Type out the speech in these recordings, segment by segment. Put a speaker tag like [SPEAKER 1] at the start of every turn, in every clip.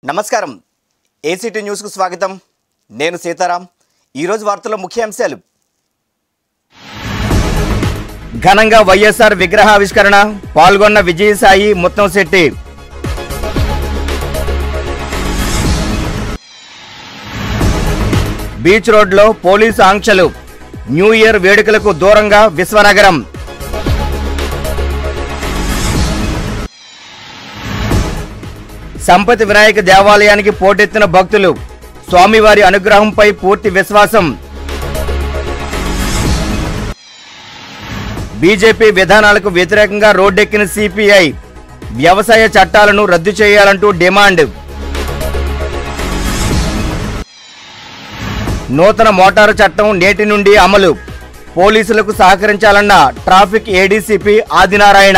[SPEAKER 1] నమస్కారం ఏసీటీ న్యూస్కు స్వాగతం నేను సీతారాం ఈరోజు వార్తల్లో ముఖ్యాంశాలు ఘనంగా వైఎస్ఆర్ విగ్రహావిష్కరణ పాల్గొన్న విజయసాయి ముత్తంశెట్టి బీచ్ రోడ్లో పోలీసు ఆంక్షలు న్యూ ఇయర్ వేడుకలకు దూరంగా విశ్వనగరం సంపతి వినాయక దేవాలయానికి పోటెత్తిన భక్తులు స్వామివారి అనుగ్రహంపై పూర్తి విశ్వాసం బీజేపీ విధానాలకు వ్యతిరేకంగా రోడ్డెక్కిన సిపిఐ వ్యవసాయ చట్టాలను రద్దు చేయాలంటూ డిమాండ్ నూతన మోటారు చట్టం నేటి నుండి అమలు పోలీసులకు సహకరించాలన్న ట్రాఫిక్ ఏడీసీపీ ఆదినారాయణ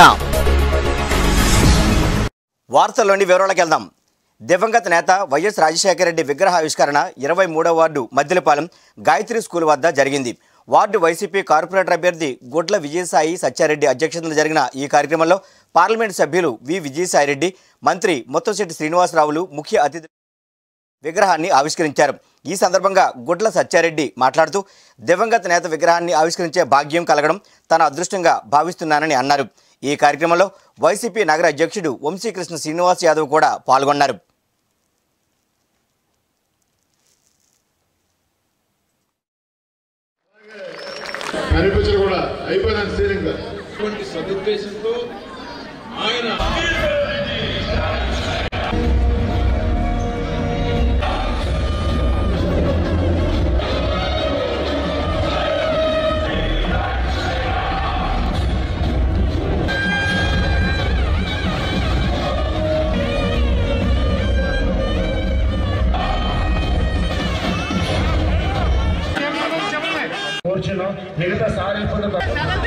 [SPEAKER 1] వార్తల్లోని వివరాలకు వెళ్దాం దివంగత నేత వైఎస్ రాజశేఖర రెడ్డి విగ్రహావిష్కరణ ఇరవై మూడవ వార్డు మద్దిలపాలెం గాయత్రి స్కూల్ వద్ద జరిగింది వార్డు వైసీపీ కార్పొరేటర్ అభ్యర్థి గుడ్ల విజయసాయి సత్యారెడ్డి అధ్యక్షతన జరిగిన ఈ కార్యక్రమంలో పార్లమెంటు సభ్యులు వి విజయసాయిరెడ్డి మంత్రి ముత్తంశెట్టి శ్రీనివాసరావులు ముఖ్య అతిథి విగ్రహాన్ని ఆవిష్కరించారు ఈ సందర్భంగా గుడ్ల సత్యారెడ్డి మాట్లాడుతూ దివంగత నేత విగ్రహాన్ని ఆవిష్కరించే భాగ్యం కలగడం తన అదృష్టంగా భావిస్తున్నానని అన్నారు ఈ కార్యక్రమంలో వైసీపీ నగర అధ్యక్షుడు వంశీకృష్ణ శ్రీనివాస్ యాదవ్ కూడా పాల్గొన్నారు
[SPEAKER 2] కనిపించరు కూడా అయిపోయినా స్టీరింగ్
[SPEAKER 3] ఇటువంటి సదుద్దేశంతో ఆయన
[SPEAKER 4] కూర్చున్నాం మిగతా సార్ అయిపోతే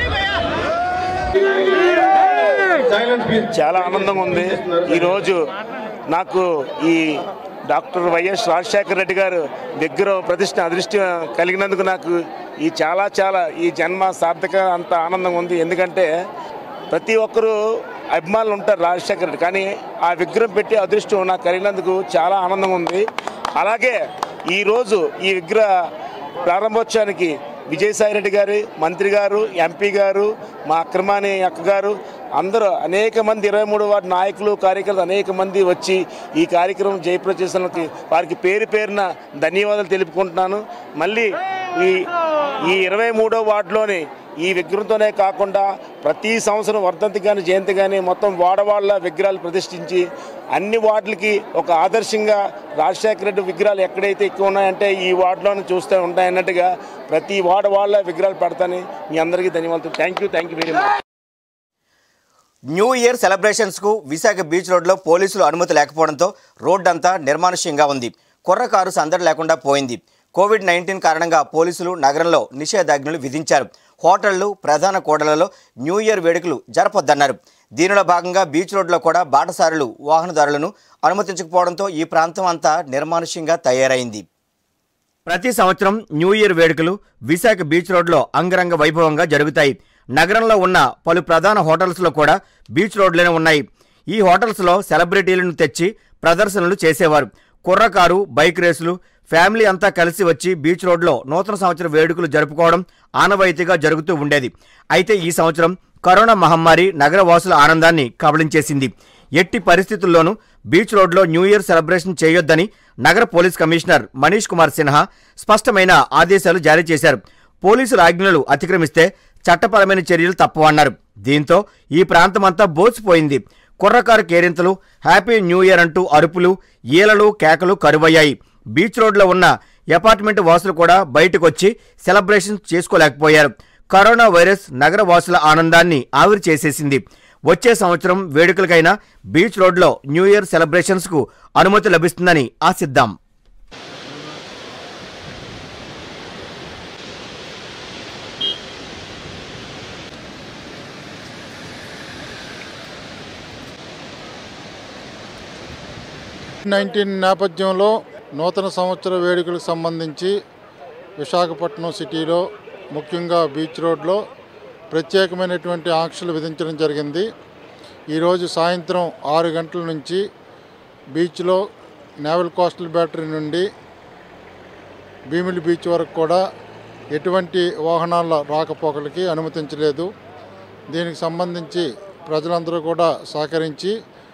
[SPEAKER 5] చాలా ఆనందంగా ఉంది ఈరోజు నాకు ఈ డాక్టర్ వైఎస్ రాజశేఖర రెడ్డి గారు దగ్గర ప్రతిష్ట అదృష్టం కలిగినందుకు నాకు ఈ చాలా చాలా ఈ జన్మ సార్థక అంత ఆనందంగా ఉంది ఎందుకంటే ప్రతి ఒక్కరూ అభిమానులు ఉంటారు రాజశేఖర రెడ్డి కానీ ఆ విగ్రహం పెట్టి అదృష్టం నాకు కలిగినందుకు చాలా ఆనందంగా ఉంది అలాగే ఈరోజు ఈ విగ్రహ ప్రారంభోత్సవానికి విజయసాయి రెడ్డి గారు మంత్రి గారు ఎంపీ గారు మా అక్రమాని అక్క గారు అందరూ అనేక మంది ఇరవై మూడు వార్డు నాయకులు కార్యకర్తలు అనేక మంది వచ్చి ఈ కార్యక్రమం జయప్రద చేసినందుకు వారికి పేరు పేరున ధన్యవాదాలు తెలుపుకుంటున్నాను మళ్ళీ ఈ ఈ ఇరవై మూడో వార్డులోని ఈ విగ్రహంతోనే కాకుండా ప్రతి సంవత్సరం వర్ధంతి కానీ జయంతి కానీ మొత్తం వాడవాళ్ళ విగ్రహాలు ప్రతిష్ఠించి అన్ని వార్డులకి ఒక ఆదర్శంగా రాజశేఖర రెడ్డి విగ్రహాలు ఎక్కడైతే ఎక్కువ ఉన్నాయంటే ఈ వార్డులోనే చూస్తూ ఉంటాయన్నట్టుగా ప్రతి వాడవాళ్ళ విగ్రహాలు పెడతాను మీ అందరికీ ధన్యవాదాలు thank you thank you very much
[SPEAKER 1] new year సెలబ్రేషన్స్కు విశాఖ బీచ్ రోడ్లో పోలీసులు అనుమతి లేకపోవడంతో రోడ్డంతా నిర్మానుష్యంగా ఉంది కుర్ర కారు సందడి లేకుండా పోయింది కోవిడ్ నైన్టీన్ కారణంగా పోలీసులు నగరంలో నిషేధాజ్ఞలు విధించారు హోటళ్లు ప్రధాన కూడలలో న్యూ ఇయర్ వేడుకలు జరపొద్దన్నారు దీనిలో భాగంగా బీచ్ రోడ్లో కూడా బాటసారులు వాహనదారులను అనుమతించకపోవడంతో ఈ ప్రాంతం అంతా నిర్మానుష్యంగా తయారైంది ప్రతి సంవత్సరం న్యూ ఇయర్ వేడుకలు విశాఖ బీచ్ రోడ్లో అంగరంగ వైభవంగా జరుగుతాయి నగరంలో ఉన్న పలు ప్రధాన హోటల్స్లో కూడా బీచ్ రోడ్లోనే ఉన్నాయి ఈ హోటల్స్లో సెలబ్రిటీలను తెచ్చి ప్రదర్శనలు చేసేవారు కుర్రకారు బైక్ రేసులు ఫ్యామిలీ అంతా కలిసి వచ్చి బీచ్ రోడ్లో నూతన సంవత్సర వేడుకలు జరుపుకోవడం ఆనవాయితీగా జరుగుతూ ఉండేది అయితే ఈ సంవత్సరం కరోనా మహమ్మారి నగరవాసుల ఆనందాన్ని కబళించేసింది ఎట్టి పరిస్థితుల్లోనూ బీచ్ రోడ్లో న్యూ ఇయర్ సెలబ్రేషన్ చేయొద్దని నగర పోలీస్ కమిషనర్ మనీష్ కుమార్ సిన్హా స్పష్టమైన ఆదేశాలు జారీ చేశారు పోలీసుల ఆజ్ఞలు అతిక్రమిస్తే చట్టపరమైన చర్యలు తప్పవన్నారు దీంతో ఈ ప్రాంతమంతా బోసిపోయింది కుర్రకారు కేరింతలు హ్యాపీ న్యూ ఇయర్ అంటూ అరుపులు ఈలలు కేకలు కరువయ్యాయి బీచ్ రోడ్లో ఉన్న అపార్ట్మెంట్ వాసులు కూడా బయటకొచ్చి సెలబ్రేషన్ చేసుకోలేకపోయారు కరోనా వైరస్ నగర వాసుల ఆనందాన్ని ఆవిరి చేసేసింది వచ్చే సంవత్సరం వేడుకలకైనా బీచ్ రోడ్లో న్యూ ఇయర్ సెలబ్రేషన్స్కు అనుమతి లభిస్తుందని ఆశిద్దాం
[SPEAKER 2] నైన్టీన్ నేపథ్యంలో నూతన సంవత్సర వేడుకలకు సంబంధించి విశాఖపట్నం సిటీలో ముఖ్యంగా బీచ్ రోడ్లో ప్రత్యేకమైనటువంటి ఆంక్షలు విధించడం జరిగింది ఈరోజు సాయంత్రం ఆరు గంటల నుంచి బీచ్లో నేవల్ కోస్టల్ బ్యాటరీ నుండి భీమిలి బీచ్ వరకు కూడా ఎటువంటి వాహనాల రాకపోకలకి అనుమతించలేదు దీనికి సంబంధించి ప్రజలందరూ కూడా సహకరించి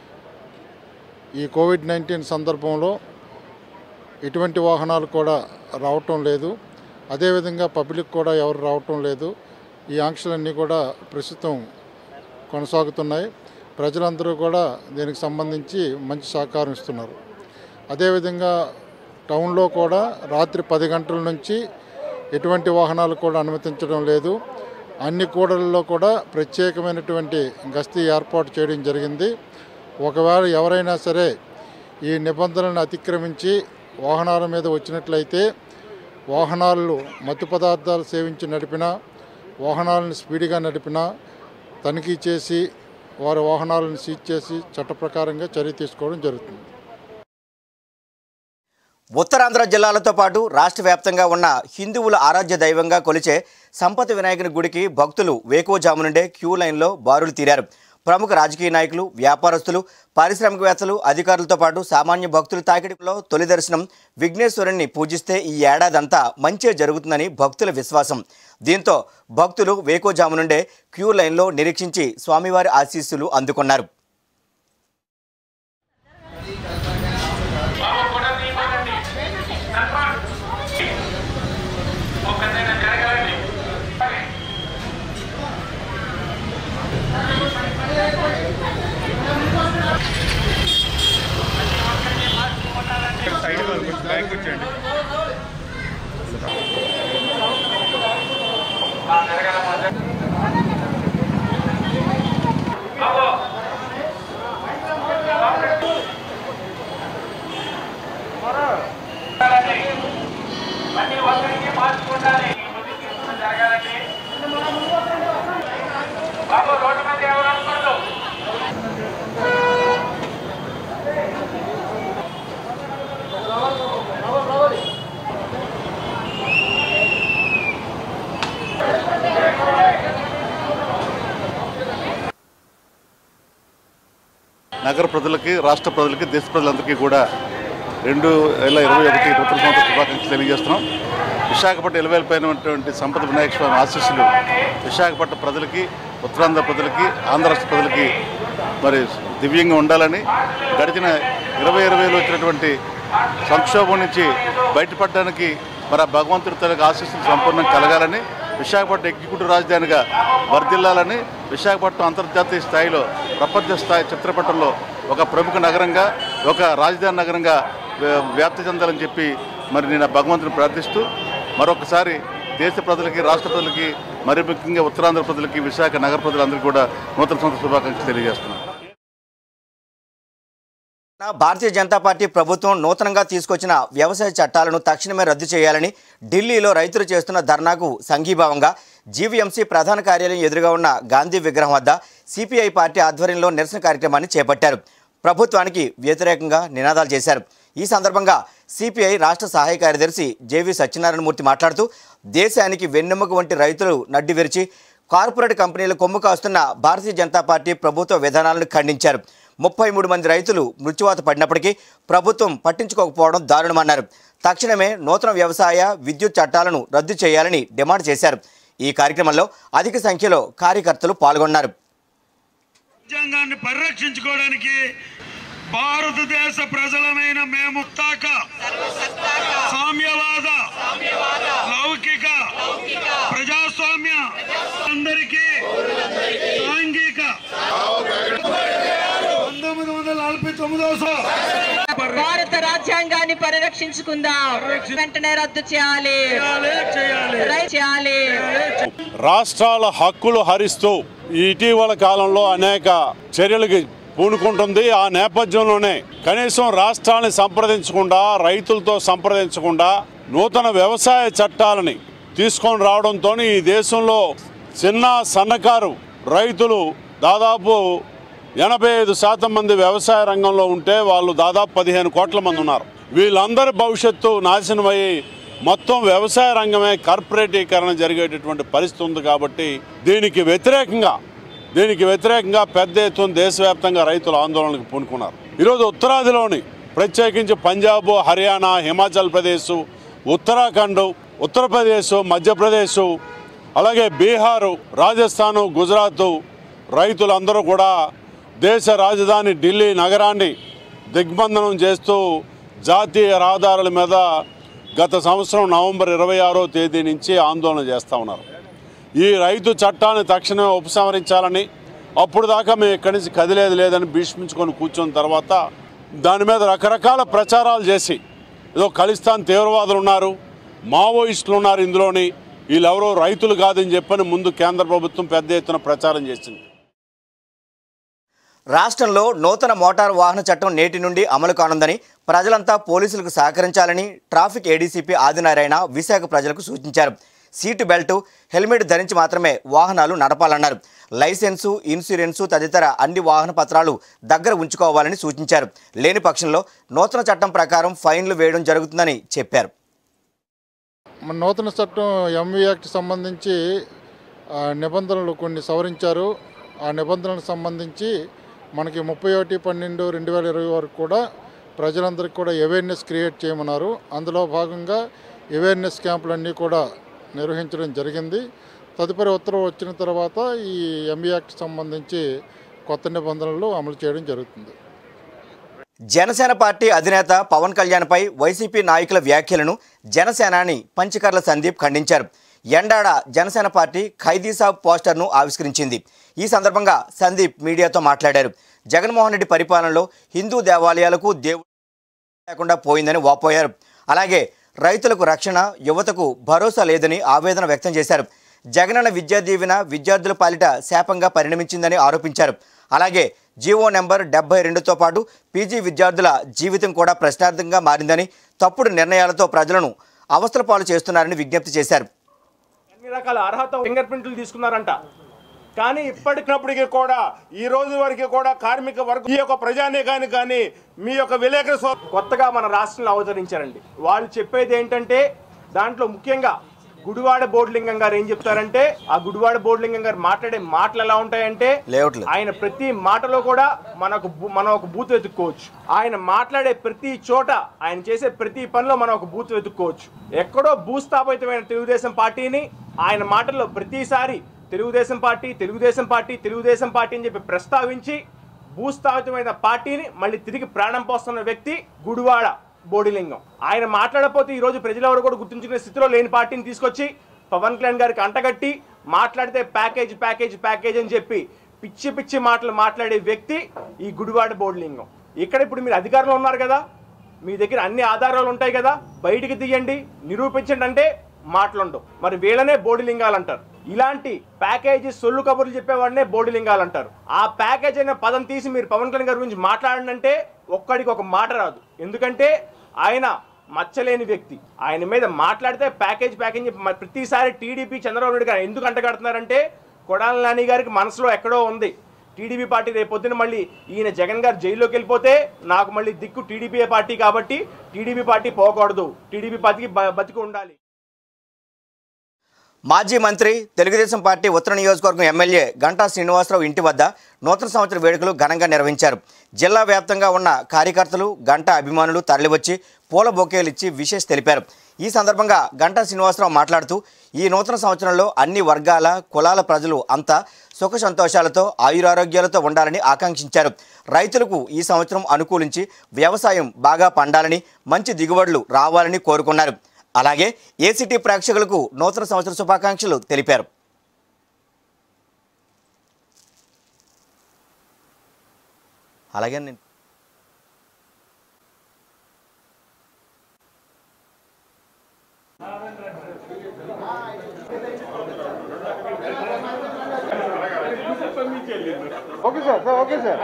[SPEAKER 2] ఈ కోవిడ్ నైన్టీన్ సందర్భంలో ఎటువంటి వాహనాలు కూడా రావటం లేదు అదేవిధంగా పబ్లిక్ కూడా ఎవరు రావటం లేదు ఈ ఆంక్షలన్నీ కూడా ప్రస్తుతం కొనసాగుతున్నాయి ప్రజలందరూ కూడా దీనికి సంబంధించి మంచి సహకారం ఇస్తున్నారు అదేవిధంగా టౌన్లో కూడా రాత్రి పది గంటల నుంచి ఎటువంటి వాహనాలు కూడా అనుమతించడం లేదు అన్ని కూడలలో కూడా ప్రత్యేకమైనటువంటి గస్తీ ఏర్పాటు చేయడం జరిగింది ఒకవేళ ఎవరైనా సరే ఈ నిబంధనలను అతిక్రమించి వాహనాల మీద వచ్చినట్లయితే వాహనాలు మత్తు పదార్థాలు సేవించి నడిపినా వాహనాలను స్పీడ్గా నడిపినా తనిఖీ చేసి వారి వాహనాలను సీజ్ చేసి చట్ట ప్రకారంగా చర్య తీసుకోవడం జరుగుతుంది
[SPEAKER 1] ఉత్తరాంధ్ర జిల్లాలతో పాటు రాష్ట్ర వ్యాప్తంగా ఉన్న హిందువుల ఆరాధ్య దైవంగా కొలిచే సంపత్ వినాయకుని గుడికి భక్తులు వేకువజాము నుండే క్యూ లైన్లో బారులు తీరారు ప్రముఖ రాజకీయ నాయకులు వ్యాపారస్తులు పారిశ్రామికవేత్తలు అధికారులతో పాటు సామాన్య భక్తుల తాకిడిలో తొలి దర్శనం విఘ్నేశ్వరుణ్ణి పూజిస్తే ఈ ఏడాదంతా మంచే జరుగుతుందని భక్తుల విశ్వాసం దీంతో భక్తులు వేకోజాము నుండే క్యూ లైన్లో నిరీక్షించి స్వామివారి ఆశీస్సులు అందుకున్నారు
[SPEAKER 6] నగర ప్రజలకి రాష్ట్ర ప్రజలకి దేశ ప్రజలందరికీ కూడా రెండు వేల ఇరవై ఒకటి నూతన సంవత్సర శుభాకాంక్షలు తెలియజేస్తున్నాం విశాఖపట్నం ఎలవేలిపోయినటువంటి సంపద వినాయక స్వామి ఆశీస్సులు విశాఖపట్నం ప్రజలకి ఉత్తరాంధ్ర ప్రజలకి ఆంధ్ర రాష్ట్ర ప్రజలకి మరి దివ్యంగా ఉండాలని గడిచిన ఇరవై ఇరవైలో వచ్చినటువంటి సంక్షోభం నుంచి బయటపడడానికి మరి ఆ భగవంతుడి తనకు ఆశీస్సులు సంపూర్ణంగా కలగాలని విశాఖపట్నం ఎగ్జిక్యూటివ్ రాజధానిగా వర్ధిల్లాలని విశాఖపట్నం అంతర్జాతీయ స్థాయిలో ప్రపంచ స్థాయి చిత్రపటంలో ఒక ప్రముఖ నగరంగా ఒక రాజధాని నగరంగా వ్య- వ్యాప్తి చెందాలని చెప్పి మరి నేను ఆ భగవంతుని ప్రార్థిస్తూ మరొకసారి దేశ ప్రజలకి రాష్ట్ర ప్రజలకి మరి ముఖ్యంగా ఉత్తరాంధ్ర ప్రజలకి విశాఖ నగర ప్రజలందరికీ కూడా నూతన సంవత్సర శుభాకాంక్షలు తెలియజేస్తున్నాను
[SPEAKER 1] భారతీయ జనతా పార్టీ ప్రభుత్వం నూతనంగా తీసుకొచ్చిన వ్యవసాయ చట్టాలను తక్షణమే రద్దు చేయాలని ఢిల్లీలో రైతులు చేస్తున్న ధర్నాకు సంఘీభావంగా జీవీఎంసీ ప్రధాన కార్యాలయం ఎదురుగా ఉన్న గాంధీ విగ్రహం వద్ద సిపిఐ పార్టీ ఆధ్వర్యంలో నిరసన కార్యక్రమాన్ని చేపట్టారు ప్రభుత్వానికి వ్యతిరేకంగా నినాదాలు చేశారు ఈ సందర్భంగా సిపిఐ రాష్ట్ర సహాయ కార్యదర్శి జేవి సత్యనారాయణమూర్తి మాట్లాడుతూ దేశానికి వెన్నెముక వంటి రైతులు నడ్డి విరిచి కార్పొరేట్ కంపెనీలు కొమ్ము కాస్తున్న భారతీయ జనతా పార్టీ ప్రభుత్వ విధానాలను ఖండించారు ముప్పై మూడు మంది రైతులు మృత్యువాత పడినప్పటికీ ప్రభుత్వం పట్టించుకోకపోవడం దారుణమన్నారు తక్షణమే నూతన వ్యవసాయ విద్యుత్ చట్టాలను రద్దు చేయాలని డిమాండ్ చేశారు ఈ కార్యక్రమంలో అధిక సంఖ్యలో కార్యకర్తలు పాల్గొన్నారు
[SPEAKER 7] రాజ్యాంగాన్ని పరిరక్షించుకోవడానికి భారతదేశ ప్రజలమైన మేము తాక సామ్యవాద లౌకిక ప్రజాస్వామ్య అందరికీ సాంఘిక పంతొమ్మిది వందల నలభై తొమ్మిదవ సంవత్సరం
[SPEAKER 8] భారత రాజ్యాంగాన్ని పరిరక్షించుకుందాం వెంటనే రద్దు చేయాలి
[SPEAKER 7] చేయాలి
[SPEAKER 8] రై- చేయాలి
[SPEAKER 9] రాష్ట్రాల హక్కులు హరిస్తూ ఇటీవల కాలంలో అనేక చర్యలకి పూనుకుంటుంది ఆ నేపథ్యంలోనే కనీసం రాష్ట్రాన్ని సంప్రదించకుండా రైతులతో సంప్రదించకుండా నూతన వ్యవసాయ చట్టాలని తీసుకొని రావడంతో ఈ దేశంలో చిన్న సన్నకారు రైతులు దాదాపు ఎనభై ఐదు శాతం మంది వ్యవసాయ రంగంలో ఉంటే వాళ్ళు దాదాపు పదిహేను కోట్ల మంది ఉన్నారు వీళ్ళందరి భవిష్యత్తు నాశనమయ్యి మొత్తం వ్యవసాయ రంగమే కార్పొరేటీకరణ జరిగేటటువంటి పరిస్థితి ఉంది కాబట్టి దీనికి వ్యతిరేకంగా దీనికి వ్యతిరేకంగా పెద్ద ఎత్తున దేశవ్యాప్తంగా రైతులు ఆందోళనకు పూనుకున్నారు ఈరోజు ఉత్తరాదిలోని ప్రత్యేకించి పంజాబ్ హర్యానా హిమాచల్ ప్రదేశ్ ఉత్తరాఖండ్ ఉత్తరప్రదేశ్ మధ్యప్రదేశ్ అలాగే బీహారు రాజస్థాను గుజరాత్ రైతులందరూ కూడా దేశ రాజధాని ఢిల్లీ నగరాన్ని దిగ్బంధనం చేస్తూ జాతీయ రహదారుల మీద గత సంవత్సరం నవంబర్ ఇరవై ఆరో తేదీ నుంచి ఆందోళన చేస్తూ ఉన్నారు ఈ రైతు చట్టాన్ని తక్షణమే ఉపసంహరించాలని అప్పుడు దాకా మేము ఇక్కడి నుంచి కదిలేదు లేదని భీష్మించుకొని కూర్చున్న తర్వాత దాని మీద రకరకాల ప్రచారాలు చేసి ఏదో ఖలిస్తాన్ తీవ్రవాదులు ఉన్నారు మావోయిస్టులు ఉన్నారు ఇందులోని వీళ్ళెవరో రైతులు కాదని చెప్పని ముందు కేంద్ర ప్రభుత్వం పెద్ద ఎత్తున ప్రచారం చేసింది
[SPEAKER 1] రాష్ట్రంలో నూతన మోటారు వాహన చట్టం నేటి నుండి అమలు కానుందని ప్రజలంతా పోలీసులకు సహకరించాలని ట్రాఫిక్ ఏడీసీపీ ఆదినారాయణ విశాఖ ప్రజలకు సూచించారు సీటు బెల్టు హెల్మెట్ ధరించి మాత్రమే వాహనాలు నడపాలన్నారు లైసెన్సు ఇన్సూరెన్సు తదితర అన్ని వాహన పత్రాలు దగ్గర ఉంచుకోవాలని సూచించారు లేని పక్షంలో నూతన చట్టం ప్రకారం ఫైన్లు వేయడం జరుగుతుందని చెప్పారు
[SPEAKER 2] మన నూతన చట్టం ఎంవి యాక్ట్ సంబంధించి ఆ, నిబంధనలు కొన్ని సవరించారు ఆ నిబంధనలకు సంబంధించి మనకి ముప్పై ఒకటి పన్నెండు రెండు వేల ఇరవై వరకు కూడా ప్రజలందరికీ కూడా అవేర్నెస్ క్రియేట్ చేయమన్నారు అందులో భాగంగా అవేర్నెస్ క్యాంపులన్నీ కూడా నిర్వహించడం జరిగింది తదుపరి ఉత్తర్వు వచ్చిన తర్వాత ఈ ఎంవి యాక్ట్ సంబంధించి కొత్త నిబంధనలు అమలు చేయడం జరుగుతుంది
[SPEAKER 1] జనసేన పార్టీ అధినేత పవన్ కళ్యాణ్పై వైసీపీ నాయకుల వ్యాఖ్యలను జనసేనాని పంచకర్ల సందీప్ ఖండించారు ఎండాడ జనసేన పార్టీ ఖైదీ సాబ్ పోస్టర్ను ఆవిష్కరించింది ఈ సందర్భంగా సందీప్ మీడియాతో మాట్లాడారు జగన్మోహన్ రెడ్డి పరిపాలనలో హిందూ దేవాలయాలకు దేవుడు లేకుండా పోయిందని వాపోయారు అలాగే రైతులకు రక్షణ యువతకు భరోసా లేదని ఆవేదన వ్యక్తం చేశారు జగనన్న విద్యా దీవెన విద్యార్థుల పాలిట శాపంగా పరిణమించిందని ఆరోపించారు అలాగే జీవో నెంబర్ డెబ్బై రెండుతో పాటు పీజీ విద్యార్థుల జీవితం కూడా ప్రశ్నార్థంగా మారిందని తప్పుడు నిర్ణయాలతో ప్రజలను అవస్థల పాలు చేస్తున్నారని విజ్ఞప్తి చేశారు
[SPEAKER 10] అన్ని రకాల అర్హత ఫింగర్ ప్రింట్లు తీసుకున్నారంట కానీ ఇప్పటికప్పటికి కూడా ఈ రోజు వరకు కూడా కార్మిక వర్గం ఈ యొక్క ప్రజానీకాన్ని కానీ మీ యొక్క విలేకరు సో- కొత్తగా మన రాష్ట్రంలో అవతరించారండి వాళ్ళు చెప్పేది ఏంటంటే దాంట్లో ముఖ్యంగా గుడివాడ బోర్డులింగం గారు ఏం చెప్తారంటే ఆ గుడివాడ బోర్డులింగం గారు మాట్లాడే మాటలు ఎలా ఉంటాయంటే
[SPEAKER 1] లేఅవుట్లు
[SPEAKER 10] ఆయన ప్రతి మాటలో కూడా మనకు బూ- మనం ఒక బూత్ వెతుక్కోవచ్చు ఆయన మాట్లాడే ప్రతి చోట ఆయన చేసే ప్రతి పనిలో మనం ఒక బూత్ వెతుక్కోవచ్చు ఎక్కడో భూస్థాపితమైన తెలుగుదేశం పార్టీని ఆయన మాటల్లో ప్రతిసారి Telugu Desam party Telugu Desam party Telugu Desam party అని చెప్పి ప్రస్తావించి భూస్థాపితమైన పార్టీని మళ్ళీ తిరిగి ప్రాణం పోస్తున్న వ్యక్తి గుడివాడ బోడిలింగం ఆయన మాట్లాడకపోతే ఈ రోజు ప్రజలెవరు కూడా గుర్తుంచుకునే స్థితిలో లేని పార్టీని తీసుకొచ్చి పవన్ కళ్యాణ్ గారికి అంటగట్టి మాట్లాడితే ప్యాకేజ్ ప్యాకేజ్ ప్యాకేజ్ అని చెప్పి పిచ్చి పిచ్చి మాటలు మాట్లాడే వ్యక్తి ఈ గుడివాడ బోడిలింగం ఇక్కడ ఇప్పుడు మీరు అధికారంలో ఉన్నారు కదా మీ దగ్గర అన్ని ఆధారాలు ఉంటాయి కదా బయటికి తీయండి నిరూపించండి అంటే మాటలుండవు మరి వీళ్ళనే బోడిలింగాలు అంటారు ఇలాంటి ప్యాకేజీ సొల్లు కబుర్లు చెప్పేవాడినే బోడిలింగాలు అంటారు ఆ ప్యాకేజ్ అనే పదం తీసి మీరు పవన్ కళ్యాణ్ గారి గురించి మాట్లాడంటే ఒక్కడికి ఒక మాట రాదు ఎందుకంటే ఆయన మచ్చలేని వ్యక్తి ఆయన మీద మాట్లాడితే ప్యాకేజ్ ప్యాకేజ్ చెప్పి మరి ప్రతిసారి టీడీపీ చంద్రబాబు నాయుడు గారు ఎందుకు అంటగడుతున్నారంటే కొడాల నాని గారికి మనసులో ఎక్కడో ఉంది టీడీపీ పార్టీ రేపు పొద్దున మళ్ళీ ఈయన జగన్ గారు జైల్లోకి వెళ్ళిపోతే నాకు మళ్ళీ దిక్కు టీడీపీ పార్టీ కాబట్టి టీడీపీ పార్టీ పోకూడదు టీడీపీ పార్టీకి బ- బతికి ఉండాలి
[SPEAKER 1] మాజీ మంత్రి తెలుగుదేశం పార్టీ ఉత్తర నియోజకవర్గం ఎమ్మెల్యే గంటా శ్రీనివాసరావు ఇంటి వద్ద నూతన సంవత్సర వేడుకలు ఘనంగా నిర్వహించారు జిల్లా వ్యాప్తంగా ఉన్న కార్యకర్తలు గంటా అభిమానులు తరలివచ్చి పూల బొకేలు ఇచ్చి విశేష తెలిపారు ఈ సందర్భంగా గంటా శ్రీనివాసరావు మాట్లాడుతూ ఈ నూతన సంవత్సరంలో అన్ని వర్గాల కులాల ప్రజలు అంతా సుఖ సంతోషాలతో ఆయురారోగ్యాలతో ఉండాలని ఆకాంక్షించారు రైతులకు ఈ సంవత్సరం అనుకూలించి వ్యవసాయం బాగా పండాలని మంచి దిగుబడులు రావాలని కోరుకున్నారు అలాగే ఏసీటీ ప్రేక్షకులకు నూతన సంవత్సర శుభాకాంక్షలు తెలిపారు అలాగే నేను
[SPEAKER 2] okay sir sir okay sir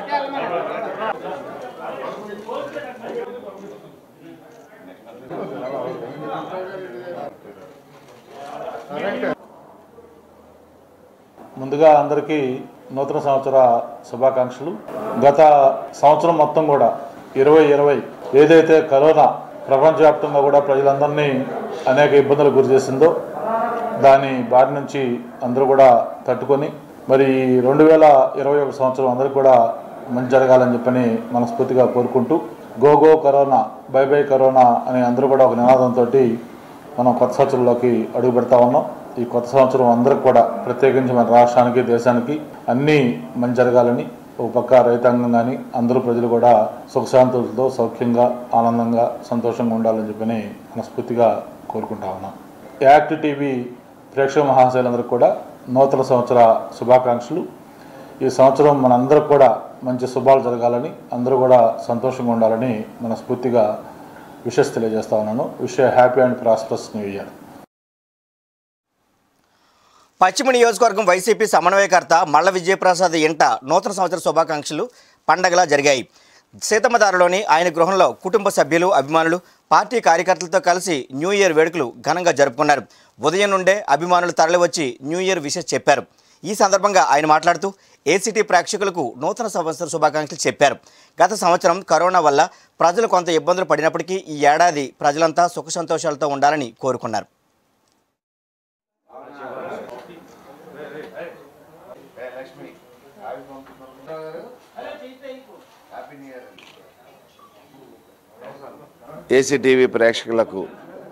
[SPEAKER 11] ముందుగా అందరికీ నూతన సంవత్సర శుభాకాంక్షలు గత సంవత్సరం మొత్తం కూడా ఇరవై ఇరవై ఏదైతే కరోనా ప్రపంచవ్యాప్తంగా కూడా ప్రజలందరినీ అనేక ఇబ్బందులు గురి చేసిందో దాని బారి నుంచి అందరూ కూడా తట్టుకొని మరి రెండు వేల ఇరవై ఒక సంవత్సరం అందరికీ కూడా మంచి జరగాలని చెప్పని మనస్ఫూర్తిగా కోరుకుంటూ go go corona bye bye corona అని అందరూ కూడా ఒక నినాదంతో మనం కొత్త సంవత్సరంలోకి అడుగు పెడతా ఉన్నాం ఈ కొత్త సంవత్సరం అందరికి కూడా ప్రత్యేకించి మన రాష్ట్రానికి దేశానికి అన్నీ మంచి జరగాలని ఒక పక్క రైతాంగం కానీ అందరూ ప్రజలు కూడా సుఖశాంతులతో సౌఖ్యంగా ఆనందంగా సంతోషంగా ఉండాలని చెప్పని మనస్ఫూర్తిగా కోరుకుంటా ఉన్నాం యాక్ట్ టీవీ ప్రేక్షక మహాశైలందరికీ కూడా నూతన సంవత్సర శుభాకాంక్షలు ఈ సంవత్సరం మనందరికి కూడా మంచి శుభాలు జరగాలని అందరూ కూడా సంతోషంగా ఉండాలని మనస్ఫూర్తిగా విషెస్ తెలియజేస్తా ఉన్నాను wish happy and prosperous new year
[SPEAKER 1] పశ్చిమ నియోజకవర్గం వైసీపీ సమన్వయకర్త మల్ల విజయప్రసాద్ ఇంట నూతన సంవత్సర శుభాకాంక్షలు పండగలా జరిగాయి సీతమ్మదారులోని ఆయన గృహంలో కుటుంబ సభ్యులు అభిమానులు పార్టీ కార్యకర్తలతో కలిసి న్యూ ఇయర్ వేడుకలు ఘనంగా జరుపుకున్నారు ఉదయం నుండే అభిమానులు తరలివచ్చి న్యూ ఇయర్ విషెస్ చెప్పారు ఈ సందర్భంగా ఆయన మాట్లాడుతూ ఏసీటీ ప్రేక్షకులకు నూతన సంవత్సర శుభాకాంక్షలు చెప్పారు గత సంవత్సరం కరోనా వల్ల ప్రజలు కొంత ఇబ్బందులు పడినప్పటికీ ఈ ఏడాది ప్రజలంతా సుఖ సంతోషాలతో ఉండాలని కోరుకున్నారు
[SPEAKER 12] ఏసీటీవీ ప్రేక్షకులకు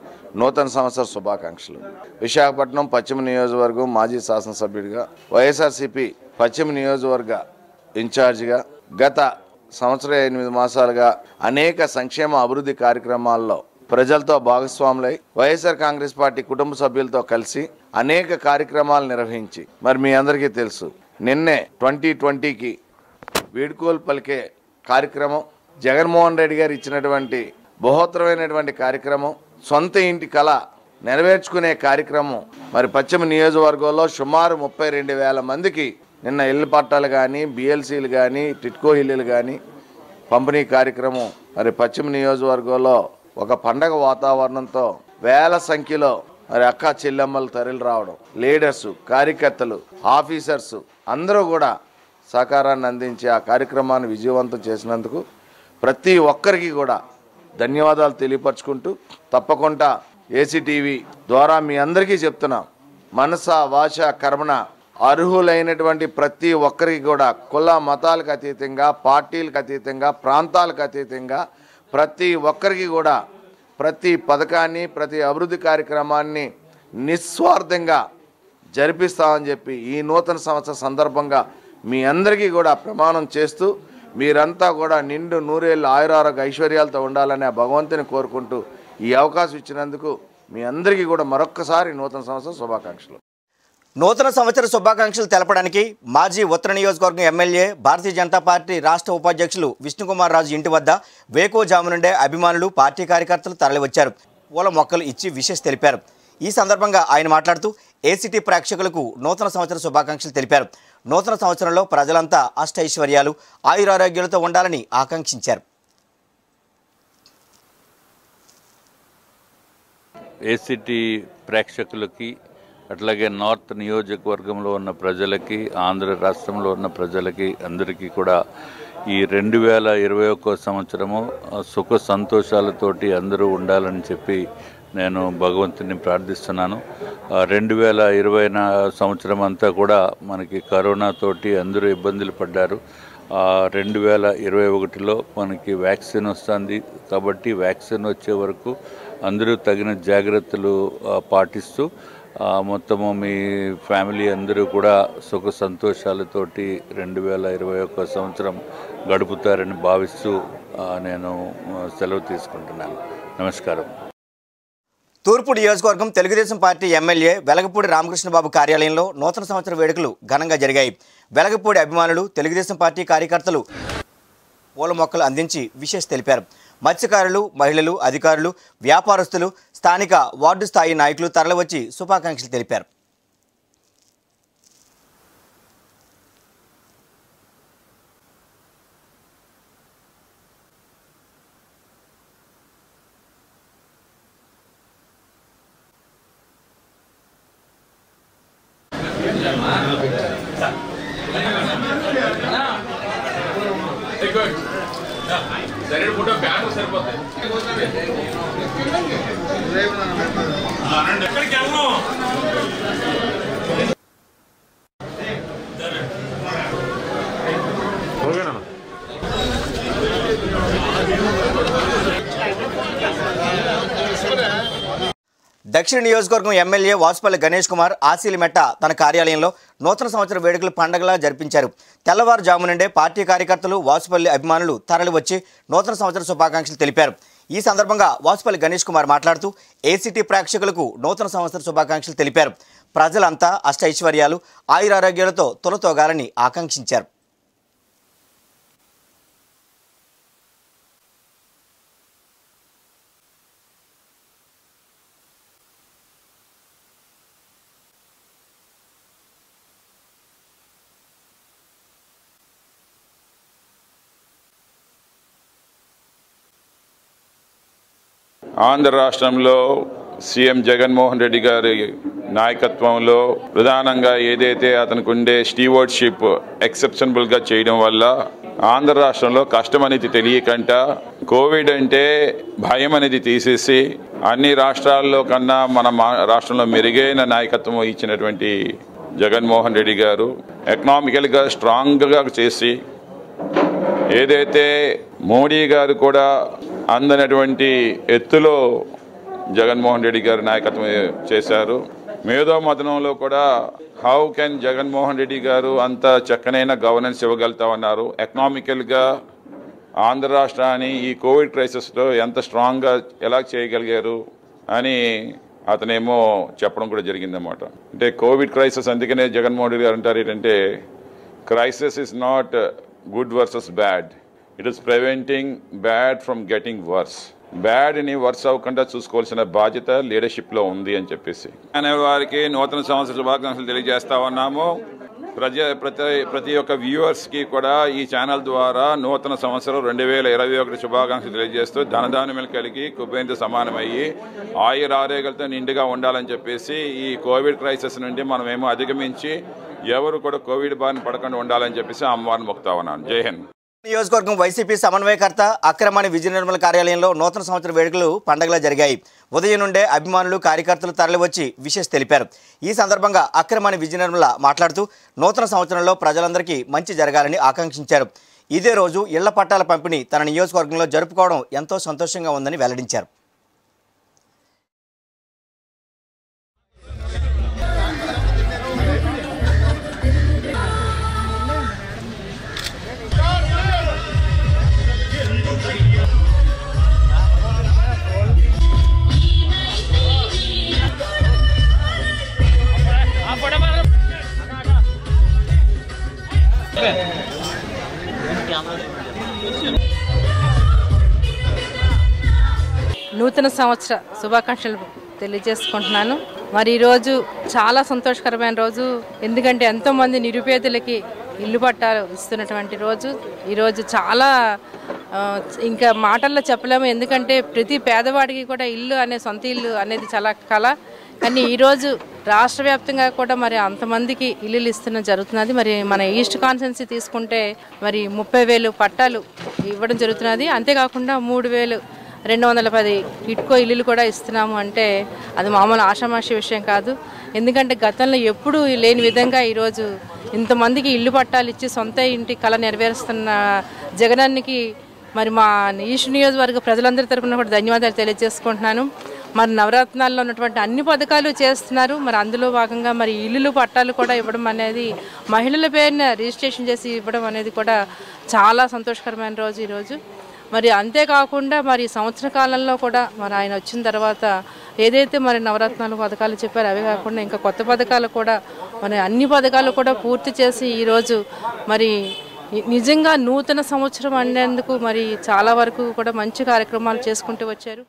[SPEAKER 12] నూతన సంవత్సర శుభాకాంక్షలు విశాఖపట్నం పశ్చిమ నియోజకవర్గం మాజీ శాసనసభ్యుడిగా వైఎస్ఆర్సీపీ పశ్చిమ నియోజకవర్గ ఇన్ఛార్జిగా గత సంవత్సర ఎనిమిది మాసాలుగా అనేక సంక్షేమ అభివృద్ధి కార్యక్రమాల్లో ప్రజలతో భాగస్వాములై వైఎస్ఆర్ కాంగ్రెస్ పార్టీ కుటుంబ సభ్యులతో కలిసి అనేక కార్యక్రమాలు నిర్వహించి మరి మీ అందరికీ తెలుసు నిన్నే ట్వంటీ ట్వంటీకి వీడ్కోలు పలికే కార్యక్రమం జగన్మోహన్ రెడ్డి గారు ఇచ్చినటువంటి బహోత్తరమైనటువంటి కార్యక్రమం సొంత ఇంటి కళ నెరవేర్చుకునే కార్యక్రమం మరి పశ్చిమ నియోజకవర్గంలో సుమారు ముప్పై రెండు వేల మందికి నిన్న ఇల్లు పట్టాలు కానీ బిఎల్సీలు కానీ టిట్కో ఇల్లులు కానీ పంపిణీ కార్యక్రమం మరి పశ్చిమ నియోజకవర్గంలో ఒక పండగ వాతావరణంతో వేల సంఖ్యలో మరి అక్క చెల్లెమ్మలు తరలి రావడం లీడర్స్ కార్యకర్తలు ఆఫీసర్స్ అందరూ కూడా సహకారాన్ని అందించి ఆ కార్యక్రమాన్ని విజయవంతం చేసినందుకు ప్రతి ఒక్కరికి కూడా ధన్యవాదాలు తెలియపరచుకుంటూ తప్పకుండా ఏసీటీవీ ద్వారా మీ అందరికీ చెప్తున్నాం మనస వాచ కర్మణ అర్హులైనటువంటి ప్రతి ఒక్కరికి కూడా కుల మతాలకు అతీతంగా పార్టీలకు అతీతంగా ప్రాంతాలకు అతీతంగా ప్రతి ఒక్కరికి కూడా ప్రతి పథకాన్ని ప్రతి అభివృద్ధి కార్యక్రమాన్ని నిస్వార్థంగా జరిపిస్తామని చెప్పి ఈ నూతన సంవత్సర సందర్భంగా మీ అందరికీ కూడా ప్రమాణం చేస్తూ మీరంతా కూడా నిండు నూరేళ్ళు ఆయురారోగ్య ఐశ్వర్యాలతో ఉండాలని ఆ భగవంతుని కోరుకుంటూ ఈ అవకాశం ఇచ్చినందుకు మీ అందరికీ కూడా మరొక్కసారి నూతన సంవత్సరం శుభాకాంక్షలు
[SPEAKER 1] నూతన సంవత్సర శుభాకాంక్షలు తెలపడానికి మాజీ ఉత్తర నియోజకవర్గం ఎమ్మెల్యే భారతీయ జనతా పార్టీ రాష్ట్ర ఉపాధ్యక్షులు విష్ణుకుమార్ రాజు ఇంటి వద్ద వేకోజాము నుండే అభిమానులు పార్టీ కార్యకర్తలు తరలివచ్చారు పూల మొక్కలు ఇచ్చి విషెస్ తెలిపారు ఈ సందర్భంగా ఆయన మాట్లాడుతూ ఏసీటీ ప్రేక్షకులకు నూతన సంవత్సర శుభాకాంక్షలు తెలిపారు నూతన సంవత్సరంలో ప్రజలంతా అష్టైశ్వర్యాలు ఆయురారోగ్యాలతో ఉండాలని ఆకాంక్షించారు
[SPEAKER 13] ఏసీటీ ప్రేక్షకులకి అట్లాగే నార్త్ నియోజకవర్గంలో ఉన్న ప్రజలకి ఆంధ్ర రాష్ట్రంలో ఉన్న ప్రజలకి అందరికీ కూడా ఈ రెండు వేల ఇరవై ఒక్కో సంవత్సరము ఆ, సుఖ సంతోషాలతోటి అందరూ ఉండాలని చెప్పి నేను భగవంతుని ప్రార్థిస్తున్నాను ఆ, రెండు వేల ఇరవై నా సంవత్సరం అంతా కూడా మనకి కరోనాతోటి అందరూ ఇబ్బందులు పడ్డారు ఆ, రెండు వేల ఇరవై ఒకటిలో మనకి వ్యాక్సిన్ వస్తుంది కాబట్టి వ్యాక్సిన్ వచ్చే వరకు అందరూ తగిన జాగ్రత్తలు ఆ, పాటిస్తూ ఆ, మొత్తము మీ ఫ్యామిలీ అందరూ కూడా సుఖ సంతోషాలతోటి రెండు వేల ఇరవై ఒక్క సంవత్సరం గడుపుతారని భావిస్తూ ఆ, నేను ఆ, సెలవు తీసుకుంటున్నాను నమస్కారం
[SPEAKER 1] తూర్పు నియోజకవర్గం తెలుగుదేశం పార్టీ ఎమ్మెల్యే వెలగపూడి రామకృష్ణబాబు కార్యాలయంలో నూతన సంవత్సర వేడుకలు ఘనంగా జరిగాయి వెలగపూడి అభిమానులు తెలుగుదేశం పార్టీ కార్యకర్తలు పూల మొక్కలు అందించి విషెస్ తెలిపారు మత్స్యకారులు మహిళలు అధికారులు వ్యాపారస్తులు స్థానిక వార్డు స్థాయి నాయకులు తరలివచ్చి శుభాకాంక్షలు తెలిపారు
[SPEAKER 3] సరైన ఫోటో బ్యానర్ సరిపోతాయి ఎక్కడికి వెళ్ళను
[SPEAKER 9] ఓకేనా
[SPEAKER 1] దక్షిణ నియోజకవర్గం ఎమ్మెల్యే వాసుపల్లి గణేష్ కుమార్ ఆశీలిమెట్ట తన కార్యాలయంలో నూతన సంవత్సర వేడుకలు పండగలా జరిపించారు తెల్లవారుజాము నుండే పార్టీ కార్యకర్తలు వాసుపల్లి అభిమానులు తరలివచ్చి నూతన సంవత్సర శుభాకాంక్షలు తెలిపారు ఈ సందర్భంగా వాసుపల్లి గణేష్ కుమార్ మాట్లాడుతూ ఏసీటీ ప్రేక్షకులకు నూతన సంవత్సర శుభాకాంక్షలు తెలిపారు ప్రజలంతా అష్ట ఐశ్వర్యాలు ఆయురారోగ్యాలతో తొలతోగాలని ఆకాంక్షించారు
[SPEAKER 14] ఆంధ్ర రాష్ట్రంలో సీఎం జగన్మోహన్ రెడ్డి గారి నాయకత్వంలో ప్రధానంగా ఏదైతే అతనికి ఉండే స్టీవర్డ్షిప్ ఎక్సెప్షనబుల్గా చేయడం వల్ల ఆంధ్ర రాష్ట్రంలో కష్టం అనేది తెలియకంట కోవిడ్ అంటే భయం అనేది తీసేసి అన్ని రాష్ట్రాల్లో కన్నా మన మా- రాష్ట్రంలో మెరుగైన నాయకత్వం ఇచ్చినటువంటి జగన్మోహన్ రెడ్డి గారు ఎకనామికల్గా స్ట్రాంగ్గా చేసి ఏదైతే మోడీ గారు కూడా అందనటువంటి ఎత్తులో జగన్మోహన్ రెడ్డి గారు నాయకత్వం చేశారు మేధో మదనంలో కూడా హౌ కెన్ జగన్మోహన్ రెడ్డి గారు అంత చక్కనైన గవర్నెన్స్ ఇవ్వగలుగుతామన్నారు ఎకనామికల్గా ఆంధ్ర రాష్ట్రాన్ని ఈ కోవిడ్ క్రైసిస్లో ఎంత స్ట్రాంగ్గా ఎలా చేయగలిగారు అని అతనేమో చెప్పడం కూడా జరిగిందన్నమాట అంటే కోవిడ్ క్రైసిస్ అందుకనే జగన్మోహన్ రెడ్డి గారు అంటారు ఏంటంటే crisis is not good versus bad it is preventing bad from getting worse బ్యాడ్ని వర్స్ అవ్వకుండా చూసుకోవాల్సిన బాధ్యత లీడర్షిప్లో ఉంది అని చెప్పేసి అనే వారికి నూతన సంవత్సర శుభాకాంక్షలు తెలియజేస్తా ఉన్నాము ప్రజ ప్రతి ప్రతి ఒక్క వ్యూవర్స్కి కూడా ఈ ఛానల్ ద్వారా నూతన సంవత్సరం రెండు వేల ఇరవై ఒకటి శుభాకాంక్షలు తెలియజేస్తూ ధనధాన్యములు కలిగి కుబేంద్ర సమానమయ్యి ఆయుర ఆరోగ్యాలతో నిండుగా ఉండాలని చెప్పేసి ఈ కోవిడ్ క్రైసిస్ నుండి మనమేమో అధిగమించి ఎవరు కూడా కోవిడ్ బారిన పడకుండా ఉండాలని చెప్పేసి అమ్మవారిని మొక్తా ఉన్నాను జై హింద్
[SPEAKER 1] నియోజకవర్గం వైసీపీ సమన్వయకర్త అక్రమాణి విజయ నిర్మల కార్యాలయంలో నూతన సంవత్సర వేడుకలు పండగలా జరిగాయి ఉదయం నుండే అభిమానులు కార్యకర్తలు తరలివచ్చి విషెస్ తెలిపారు ఈ సందర్భంగా అక్రమాణి విజయ నిర్మల మాట్లాడుతూ నూతన సంవత్సరంలో ప్రజలందరికీ మంచి జరగాలని ఆకాంక్షించారు ఇదే రోజు ఇళ్ల పట్టాల పంపిణీ తన నియోజకవర్గంలో జరుపుకోవడం ఎంతో సంతోషంగా ఉందని వెల్లడించారు
[SPEAKER 15] నూతన సంవత్సర శుభాకాంక్షలు తెలియజేసుకుంటున్నాను మరి ఈరోజు చాలా సంతోషకరమైన రోజు ఎందుకంటే ఎంతోమంది నిరుపేదలకి ఇల్లు పట్టాలు ఇస్తున్నటువంటి రోజు ఈరోజు చాలా ఆ, ఇంకా మాటల్లో చెప్పలేము ఎందుకంటే ప్రతి పేదవాడికి కూడా ఇల్లు అనే సొంత ఇల్లు అనేది చాలా కళ కానీ ఈరోజు రాష్ట్ర వ్యాప్తంగా కూడా మరి అంతమందికి ఇల్లులు ఇస్తున్న జరుగుతున్నది మరి మన ఈస్ట్ కాన్సెన్సీ తీసుకుంటే మరి ముప్పై వేలు పట్టాలు ఇవ్వడం జరుగుతున్నది అంతేకాకుండా మూడు వేలు రెండు వందల పది ఇటుకో ఇల్లులు కూడా ఇస్తున్నాము అంటే అది మామూలు ఆషామాషి విషయం కాదు ఎందుకంటే గతంలో ఎప్పుడూ లేని విధంగా ఈరోజు ఇంతమందికి ఇల్లు పట్టాలు ఇచ్చి సొంత ఇంటి కళ నెరవేరుస్తున్న జగనానికి మరి మా ఈస్ట్ నియోజకవర్గ ప్రజలందరి తరపున కూడా ధన్యవాదాలు తెలియజేసుకుంటున్నాను మరి నవరత్నాల్లో ఉన్నటువంటి అన్ని పథకాలు చేస్తున్నారు మరి అందులో భాగంగా మరి ఇల్లులు పట్టాలు కూడా ఇవ్వడం అనేది మహిళల పేరున రిజిస్ట్రేషన్ చేసి ఇవ్వడం అనేది కూడా చాలా సంతోషకరమైన రోజు ఈరోజు మరి అంతేకాకుండా మరి ఈ సంవత్సర కాలంలో కూడా మరి ఆయన వచ్చిన తర్వాత ఏదైతే మరి నవరత్నాలు పథకాలు చెప్పారో అవే కాకుండా ఇంకా కొత్త పథకాలు కూడా మరి అన్ని పథకాలు కూడా పూర్తి చేసి ఈరోజు మరి ని- నిజంగా నూతన సంవత్సరం అనేందుకు మరి చాలా వరకు కూడా మంచి కార్యక్రమాలు చేసుకుంటూ వచ్చారు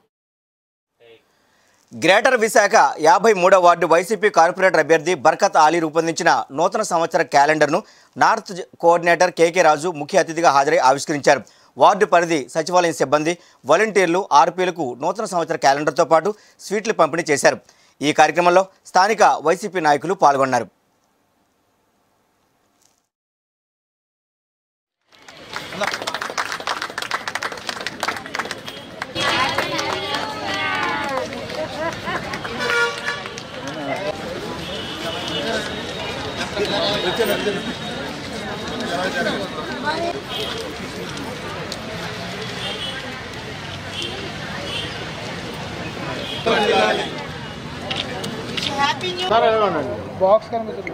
[SPEAKER 1] గ్రేటర్ విశాఖ యాభై మూడో వార్డు వైసీపీ కార్పొరేటర్ అభ్యర్థి బర్కత్ ఆలీ రూపొందించిన నూతన సంవత్సర క్యాలెండర్ను నార్త్ జ- కోఆర్డినేటర్ కేకే రాజు ముఖ్య అతిథిగా హాజరై ఆవిష్కరించారు వార్డు పరిధి సచివాలయం సిబ్బంది వాలంటీర్లు ఆర్పీలకు నూతన సంవత్సర క్యాలెండర్తో పాటు స్వీట్లు పంపిణీ చేశారు ఈ కార్యక్రమంలో స్థానిక వైసీపీ నాయకులు పాల్గొన్నారు
[SPEAKER 2] బాక్స్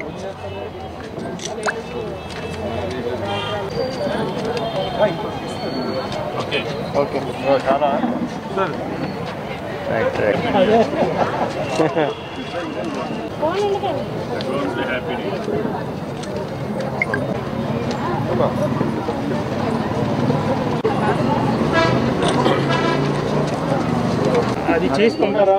[SPEAKER 2] ఓకే చాలా
[SPEAKER 16] అది చేసుకుంటారా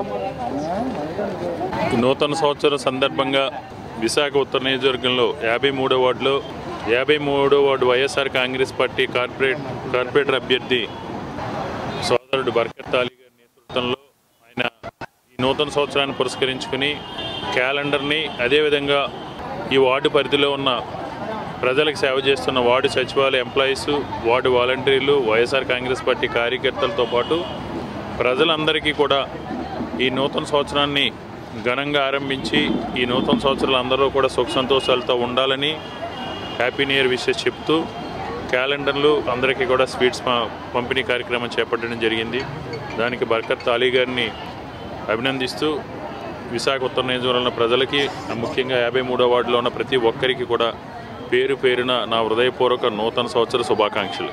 [SPEAKER 17] ఈ నూతన సంవత్సరం సందర్భంగా విశాఖ ఉత్తర నియోజకవర్గంలో యాభై మూడో వార్డులో యాభై మూడో ward YSR Congress party corporate corporator అభ్యర్థి సోదరుడు బర్కత్ అలీ గారి నేతృత్వంలో ఆయన ఈ నూతన సంవత్సరాన్ని పురస్కరించుకుని క్యాలెండర్ని అదేవిధంగా ఈ వార్డు పరిధిలో ఉన్న ప్రజలకు సేవ చేస్తున్న వార్డు సచివాలయ ఎంప్లాయీస్ వార్డు వాలంటీర్లు వైఎస్ఆర్ కాంగ్రెస్ పార్టీ కార్యకర్తలతో పాటు ప్రజలందరికీ కూడా ఈ నూతన సంవత్సరాన్ని ఘనంగా ఆరంభించి ఈ నూతన సంవత్సరాలు అందరూ కూడా సుఖ సంతోషాలతో ఉండాలని హ్యాపీ న్యూ ఇయర్ విషెస్ చెప్తూ క్యాలెండర్లు అందరికీ కూడా స్వీట్స్ ప- పంపిణీ కార్యక్రమం చేపట్టడం జరిగింది దానికి బర్కత్ అలీ గారిని అభినందిస్తూ విశాఖ ఉత్తర నియోజకవర్గంలో ప్రజలకి ముఖ్యంగా యాభై మూడో వార్డులో ఉన్న ప్రతి ఒక్కరికి కూడా పేరు పేరున నా హృదయపూర్వక నూతన సంవత్సర శుభాకాంక్షలు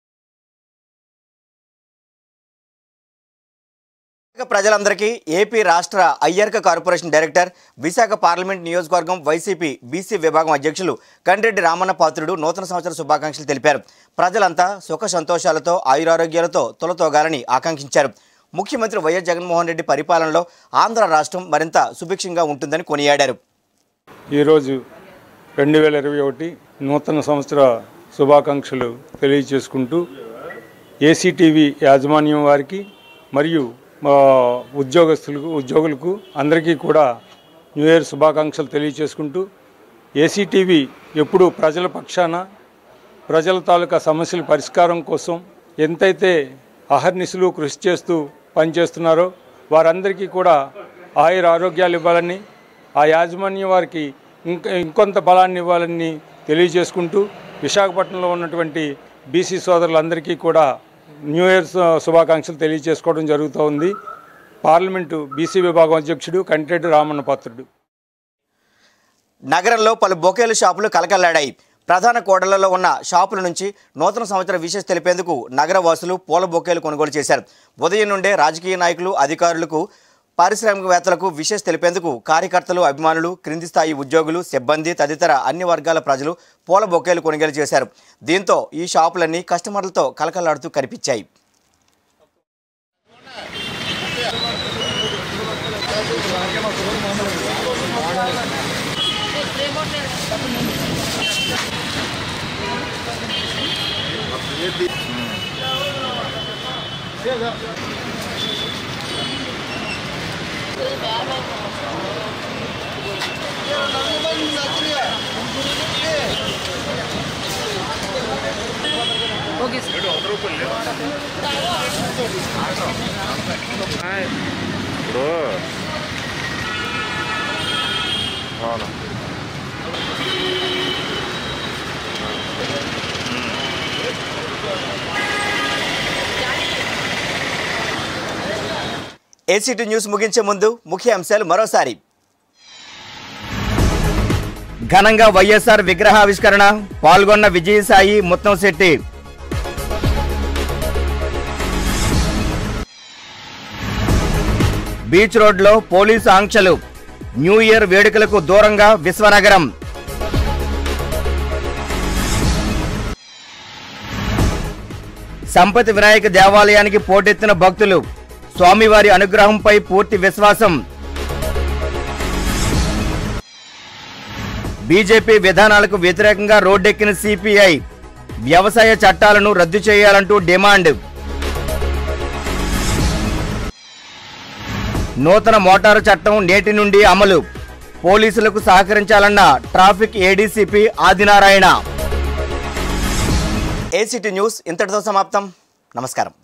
[SPEAKER 1] విశాఖ ప్రజలందరికీ ఏపీ రాష్ట్ర అయ్యర్క కార్పొరేషన్ డైరెక్టర్ విశాఖ పార్లమెంట్ నియోజకవర్గం వైసీపీ బీసీ విభాగం అధ్యక్షులు కండ్రెడ్డి రామన్న పాత్రుడు నూతన సంవత్సర శుభాకాంక్షలు తెలిపారు ప్రజలంతా సుఖ సంతోషాలతో ఆయురారోగ్యాలతో తొలతోగాలని ఆకాంక్షించారు ముఖ్యమంత్రి వైఎస్ జగన్మోహన్ రెడ్డి పరిపాలనలో ఆంధ్ర రాష్ట్రం మరింత సుభిక్షంగా ఉంటుందని కొనియాడారు
[SPEAKER 18] ఈరోజు రెండు వేల ఇరవై ఒకటి నూతన సంవత్సర శుభాకాంక్షలు తెలియజేసుకుంటూ ఏసీటీవీ యాజమాన్యం వారికి మరియు మా ఉద్యోగస్తులకు ఉద్యోగులకు అందరికీ కూడా న్యూ ఇయర్ శుభాకాంక్షలు తెలియజేసుకుంటూ ఏసీటీవీ ఎప్పుడు ప్రజల పక్షాన ప్రజల తాలూకా సమస్యల పరిష్కారం కోసం ఎంతైతే అహర్నిశలు కృషి చేస్తూ పనిచేస్తున్నారో వారందరికీ కూడా ఆయుర ఆరోగ్యాలు ఇవ్వాలని ఆ యాజమాన్యం వారికి ఇంకా ఇంకొంత బలాన్ని ఇవ్వాలని తెలియజేసుకుంటూ విశాఖపట్నంలో ఉన్నటువంటి బీసీ సోదరులందరికీ కూడా న్యూ ఇయర్ శు- శుభాకాంక్షలు తెలియజేసుకోవడం జరుగుతూ ఉంది పార్లమెంటు బీసీ విభాగం అధ్యక్షుడు కంటిరెడ్డి రామన్న పాత్రుడు
[SPEAKER 1] నగరంలో పలు బొకేలు షాపులు కలకల్లాడాయి ప్రధాన కోడళ్లలో ఉన్న షాపుల నుంచి నూతన సంవత్సర విషెస్ తెలిపేందుకు నగర వాసులు పూల బొకేలు కొనుగోలు చేశారు ఉదయం నుండే రాజకీయ నాయకులు అధికారులకు పారిశ్రామికవేత్తలకు విషెస్ తెలిపేందుకు కార్యకర్తలు అభిమానులు క్రింది స్థాయి ఉద్యోగులు సిబ్బంది తదితర అన్ని వర్గాల ప్రజలు పూల బొకేలు కొనుగోలు చేశారు దీంతో ఈ షాపులన్నీ కస్టమర్లతో కలకల్లాడుతూ కనిపించాయి
[SPEAKER 5] ఇప్పుడు అవును
[SPEAKER 1] ఏసీటీ న్యూస్ ముగించే ముందు ముఖ్య అంశాలు మరోసారి ఘనంగా వైఎస్ఆర్ విగ్రహావిష్కరణ పాల్గొన్న విజయసాయి ముత్తంశెట్టి బీచ్ రోడ్లో పోలీసు ఆంక్షలు న్యూ ఇయర్ వేడుకలకు దూరంగా విశ్వనగరం సంపతి వినాయక దేవాలయానికి పోటెత్తిన భక్తులు స్వామివారి అనుగ్రహంపై పూర్తి విశ్వాసం బీజేపీ విధానాలకు వ్యతిరేకంగా రోడ్డెక్కిన సిపిఐ వ్యవసాయ చట్టాలను రద్దు చేయాలంటూ డిమాండ్ నూతన మోటారు చట్టం నేటి నుండి అమలు పోలీసులకు సహకరించాలన్న traffic ADCP Adinarayana ACT news ఇంతటితో సమాప్తం నమస్కారం